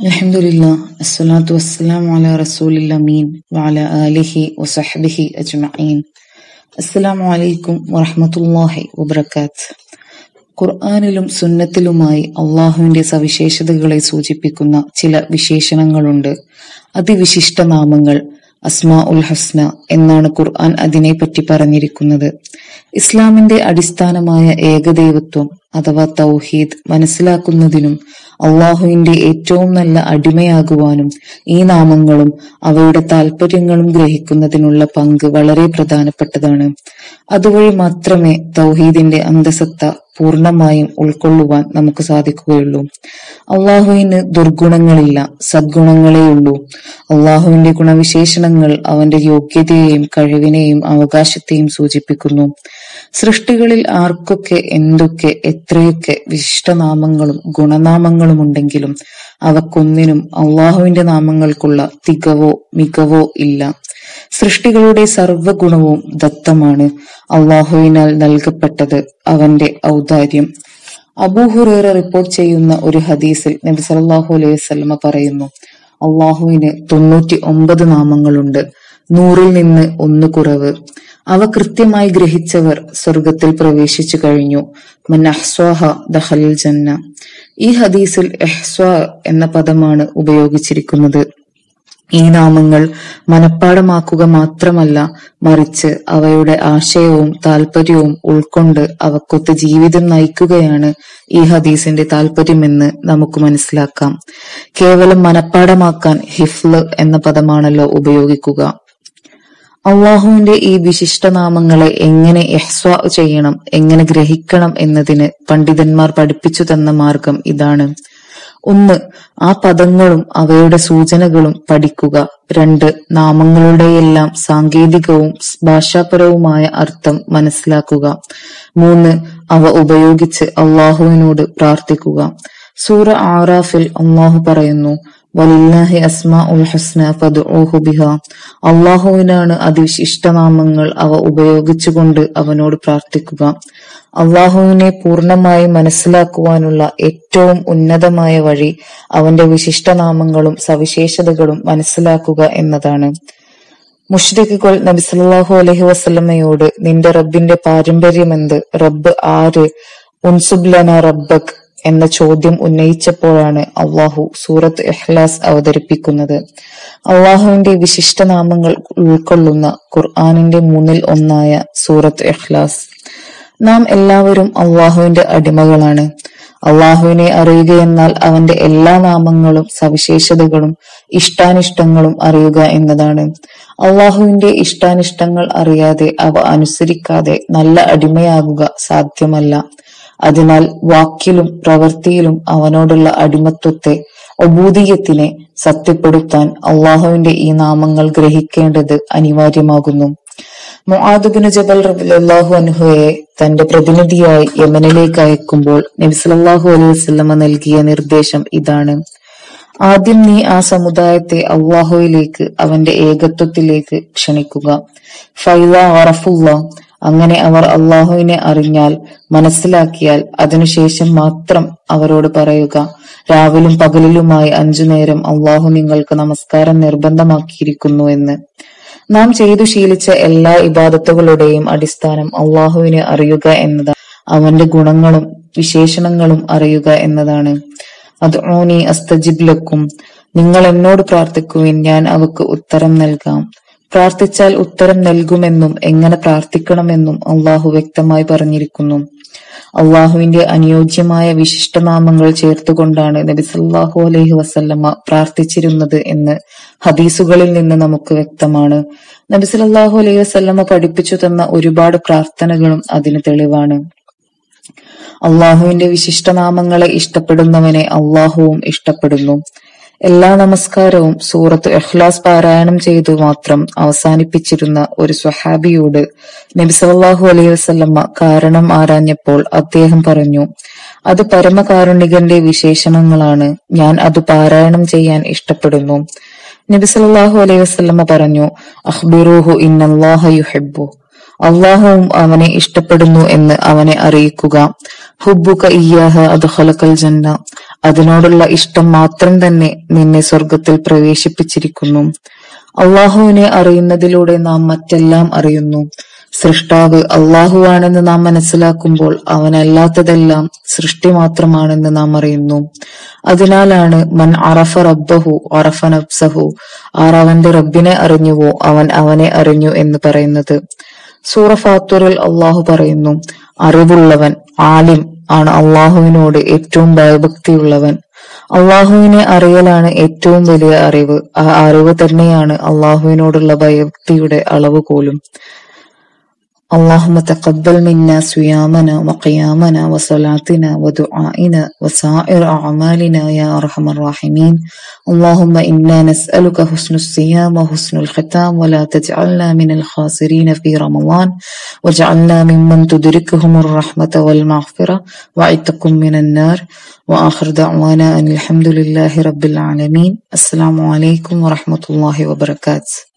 الحمد لله الصلاة والسلام على رسول الأمين وعلى آله وصحبه أجمعين السلام عليكم ورحمة الله وبركاته ഖുർആാനിലും സുന്നത്തിലുമായി അള്ളാഹുവിന്റെ സവിശേഷതകളെ സൂചിപ്പിക്കുന്ന ചില വിശേഷണങ്ങളുണ്ട് അതിവിശിഷ്ട നാമങ്ങൾ അസ്മാ ഉൽ ഹസ്ന എന്നാണ് ഖുർആൻ അതിനെപ്പറ്റി പറഞ്ഞിരിക്കുന്നത് ഇസ്ലാമിന്റെ അടിസ്ഥാനമായ ഏകദൈവത്വം അഥവാ തൗഹീദ് മനസ്സിലാക്കുന്നതിനും അള്ളാഹുവിന്റെ ഏറ്റവും നല്ല അടിമയാകുവാനും ഈ നാമങ്ങളും അവയുടെ താല്പര്യങ്ങളും ഗ്രഹിക്കുന്നതിനുള്ള പങ്ക് വളരെ പ്രധാനപ്പെട്ടതാണ് അതുവഴി മാത്രമേ തൗഹീദിന്റെ അന്തസത്ത പൂർണ്ണമായും ഉൾക്കൊള്ളുവാൻ നമുക്ക് സാധിക്കുകയുള്ളൂ അള്ളാഹുവിന് ദുർഗുണങ്ങളില്ല സദ്ഗുണങ്ങളേയുള്ളൂ അള്ളാഹുവിന്റെ ഗുണവിശേഷണങ്ങൾ അവന്റെ യോഗ്യതയെയും കഴിവിനെയും അവകാശത്തെയും സൂചിപ്പിക്കുന്നു സൃഷ്ടികളിൽ ആർക്കൊക്കെ എന്തൊക്കെ എത്രയൊക്കെ വിശിഷ്ടനാമങ്ങളും ഗുണനാമങ്ങളും ഉണ്ടെങ്കിലും അവക്കൊന്നിനും അള്ളാഹുവിന്റെ നാമങ്ങൾക്കുള്ള തികവോ മികവോ ഇല്ല സൃഷ്ടികളുടെ സർവ്വഗുണവും ദത്തമാണ് അള്ളാഹുവിനാൽ നൽകപ്പെട്ടത് അവന്റെ ഔദാര്യം അബൂഹുറേറ റിപ്പോർട്ട് ചെയ്യുന്ന ഒരു ഹദീസിൽ നബി സല്ലല്ലാഹു അലൈഹി വസല്ലമ പറയുന്നു അള്ളാഹുവിന് തൊണ്ണൂറ്റി ഒമ്പത് നാമങ്ങളുണ്ട് നൂറിൽ നിന്ന് ഒന്ന് കുറവ് അവ കൃത്യമായി ഗ്രഹിച്ചവർ സ്വർഗത്തിൽ പ്രവേശിച്ചു കഴിഞ്ഞു മൻ അഹ്സ്വാഹ ദഹൽ ജന്ന ഈ ഹദീസിൽ എഹ്സ്വ എന്ന പദമാണ് ഉപയോഗിച്ചിരിക്കുന്നത് ഈ നാമങ്ങൾ മനഃപ്പാടമാക്കുക മാത്രമല്ല മറിച്ച് അവയുടെ ആശയവും താല്പര്യവും ഉൾക്കൊണ്ട് അവക്കൊത്ത് ജീവിതം നയിക്കുകയാണ് ഈ ഹദീസിന്റെ താല്പര്യമെന്ന് നമുക്ക് മനസ്സിലാക്കാം കേവലം മനഃപ്പാടമാക്കാൻ ഹിഫ്ല് എന്ന പദമാണല്ലോ ഉപയോഗിക്കുക അള്ളാഹുവിന്റെ ഈ വിശിഷ്ടനാമങ്ങളെ എങ്ങനെ എഹ്സ്വ ചെയ്യണം എങ്ങനെ ഗ്രഹിക്കണം എന്നതിന് പണ്ഡിതന്മാർ പഠിപ്പിച്ചു തന്ന മാർഗം ഇതാണ് ഒന്ന് ആ പദങ്ങളും അവയുടെ സൂചനകളും പഠിക്കുക രണ്ട് നാമങ്ങളുടെയെല്ലാം സാങ്കേതികവും ഭാഷാപരവുമായ അർത്ഥം മനസ്സിലാക്കുക മൂന്ന് അവ ഉപയോഗിച്ച് അള്ളാഹുവിനോട് പ്രാർത്ഥിക്കുക സൂറ ആറാഫിൽ അള്ളാഹു പറയുന്നു വലില്ലാഹി അസ്മാ ഉൽ ഹസ്ന ഫദ്ഉഹു ബിഹ അള്ളാഹുവിനാണ് അതിവിശിഷ്ടനാമങ്ങൾ അവ ഉപയോഗിച്ചുകൊണ്ട് അവനോട് പ്രാർത്ഥിക്കുക അള്ളാഹുവിനെ പൂർണ്ണമായി മനസ്സിലാക്കുവാനുള്ള ഏറ്റവും ഉന്നതമായ വഴി അവന്റെ വിശിഷ്ടനാമങ്ങളും സവിശേഷതകളും മനസ്സിലാക്കുക എന്നതാണ് മുഷ്രിഖുകൾ നബി സല്ലല്ലാഹു അലൈഹി വസല്ലമയോട് നിന്റെ റബ്ബിന്റെ പാരമ്പര്യമെന്ത് റബ്ബ് ആര് ഉൻസുബ്ലന റബ്ബക് എന്ന ചോദ്യം ഉന്നയിച്ചപ്പോഴാണ് അള്ളാഹു സൂറത്ത് ഇഹ്ലാസ് അവതരിപ്പിക്കുന്നത് അള്ളാഹുവിന്റെ വിശിഷ്ടനാമങ്ങൾ ഉൾക്കൊള്ളുന്ന ഖുർആാനിന്റെ മൂന്നിൽ ഒന്നായ സൂറത്ത് ഇഹ്ലാസ് നാം എല്ലാവരും അള്ളാഹുവിന്റെ അടിമകളാണ് അള്ളാഹുവിനെ അറിയുകയെന്നാൽ അവന്റെ എല്ലാ നാമങ്ങളും സവിശേഷതകളും ഇഷ്ടാനിഷ്ടങ്ങളും അറിയുക എന്നതാണ് അള്ളാഹുവിന്റെ ഇഷ്ടാനിഷ്ടങ്ങൾ അറിയാതെ അവ അനുസരിക്കാതെ നല്ല അടിമയാകുക സാധ്യമല്ല അതിനാൽ വാക്കിലും പ്രവൃത്തിയിലും അവനോടുള്ള അടിമത്വത്തെ ഒബൂദിയത്തിനെ സത്യപ്പെടുത്താൻ അള്ളാഹുവിന്റെ ഈ നാമങ്ങൾ ഗ്രഹിക്കേണ്ടത് അനിവാര്യമാകുന്നു മുആദുബിന് ജബൽ റബിഅള്ളാഹു അൻഹുയെ തന്റെ പ്രതിനിധിയായി യമനിലേക്ക് അയക്കുമ്പോൾ നബി സല്ലല്ലാഹു അലൈഹി വസല്ലമ നൽകിയ നിർദ്ദേശം ഇതാണ് ആദ്യം നീ ആ സമുദായത്തെ അള്ളാഹുവിലേക്ക് അവന്റെ ഏകത്വത്തിലേക്ക് ക്ഷണിക്കുക ഫൈല വറഫുള്ള അങ്ങനെ അവർ അള്ളാഹുവിനെ അറിഞ്ഞാൽ മനസ്സിലാക്കിയാൽ അതിനുശേഷം മാത്രം അവരോട് പറയുക രാവിലും പകലിലുമായി അഞ്ചു നേരം അള്ളാഹു നിങ്ങൾക്ക് നമസ്കാരം നിർബന്ധമാക്കിയിരിക്കുന്നു എന്ന് നാം ചെയ്തു ശീലിച്ച എല്ലാ ഇബാദത്തുകളുടെയും അടിസ്ഥാനം അള്ളാഹുവിനെ അറിയുക എന്നതാണ് അവന്റെ ഗുണങ്ങളും വിശേഷണങ്ങളും അറിയുക എന്നതാണ് അത് ഓനി അസ്തജിബ് ലക്കും നിങ്ങൾ എന്നോട് പ്രാർത്ഥിക്കുവിൻ ഞാൻ അവക്ക് ഉത്തരം നൽകാം പ്രാർത്ഥിച്ചാൽ ഉത്തരം നൽകുമെന്നും എങ്ങനെ പ്രാർത്ഥിക്കണമെന്നും അള്ളാഹു വ്യക്തമായി പറഞ്ഞിരിക്കുന്നു അള്ളാഹുവിന്റെ അനുയോജ്യമായ വിശിഷ്ടനാമങ്ങൾ ചേർത്തുകൊണ്ടാണ് നബി സല്ലാഹു അലൈഹി വസല്ലമ്മ പ്രാർത്ഥിച്ചിരുന്നത് എന്ന് ഹദീസുകളിൽ നിന്ന് നമുക്ക് വ്യക്തമാണ് നബി സല്ലാഹു അലൈഹി വസല്ലമ്മ പഠിപ്പിച്ചു തന്ന ഒരുപാട് പ്രാർത്ഥനകളും അതിന് തെളിവാണ് അള്ളാഹുവിന്റെ വിശിഷ്ടനാമങ്ങളെ ഇഷ്ടപ്പെടുന്നവനെ അള്ളാഹുവും ഇഷ്ടപ്പെടുന്നു എല്ലാ നമസ്കാരവും സൂറത്ത് ഇഖ്ലാസ് പാരായണം ചെയ്തു മാത്രം അവസാനിപ്പിച്ചിരുന്ന ഒരു സ്വഹാബിയോട് നബി സല്ലല്ലാഹു അലൈഹി വസല്ലമ്മ കാരണം ആരാഞ്ഞപ്പോൾ അദ്ദേഹം പറഞ്ഞു അത് പരമകാരുണികന്റെ വിശേഷണങ്ങളാണ് ഞാൻ അത് പാരായണം ചെയ്യാൻ ഇഷ്ടപ്പെടുന്നു നബി സല്ലല്ലാഹു അലൈഹി വസല്ലമ്മ പറഞ്ഞു അഖ്ബിറൂഹു ഇന്നല്ലാഹ യുഹിബ്ബു അള്ളാഹുവും അവനെ ഇഷ്ടപ്പെടുന്നു എന്ന് അവനെ അറിയിക്കുക ഹുബുക ഇയ്യാഹ അദ്ഖലക്കൽ ജന്ന അതിനോടുള്ള ഇഷ്ടം മാത്രം തന്നെ നിന്നെ സ്വർഗത്തിൽ പ്രവേശിപ്പിച്ചിരിക്കുന്നു അള്ളാഹുവിനെ അറിയുന്നതിലൂടെ നാം മറ്റെല്ലാം അറിയുന്നു സൃഷ്ടാവ് അള്ളാഹുവാണെന്ന് നാം മനസ്സിലാക്കുമ്പോൾ അവനല്ലാത്തതെല്ലാം സൃഷ്ടി മാത്രമാണെന്ന് നാം അറിയുന്നു അതിനാലാണ് മൻ അറഫ റബ്ബഹു അറഫ നബ്സഹു ആർ അവന്റെ റബ്ബിനെ അറിഞ്ഞുവോ അവൻ അവനെ അറിഞ്ഞു എന്ന് പറയുന്നത് സൂറ ഫാത്തുറിൽ അള്ളാഹു പറയുന്നു അറിവുള്ളവൻ ആലിം ആണ് അള്ളാഹുവിനോട് ഏറ്റവും ഭയഭക്തിയുള്ളവൻ അള്ളാഹുവിനെ അറിയലാണ് ഏറ്റവും വലിയ അറിവ് ആ അറിവ് തന്നെയാണ് അള്ളാഹുവിനോടുള്ള ഭയഭക്തിയുടെ അളവ് പോലും اللهم تقبل منا صيامنا وقيامنا وصلاتنا ودعائنا وسائر أعمالنا يا أرحم الراحمين اللهم إنا نسألك حسن الصيام وحسن الختام ولا تجعلنا من الخاسرين في رمضان واجعلنا ممن تدركهم الرحمة والمغفرة وعتكم من النار وآخر دعوانا أن الحمد لله رب العالمين السلام عليكم ورحمة الله وبركاته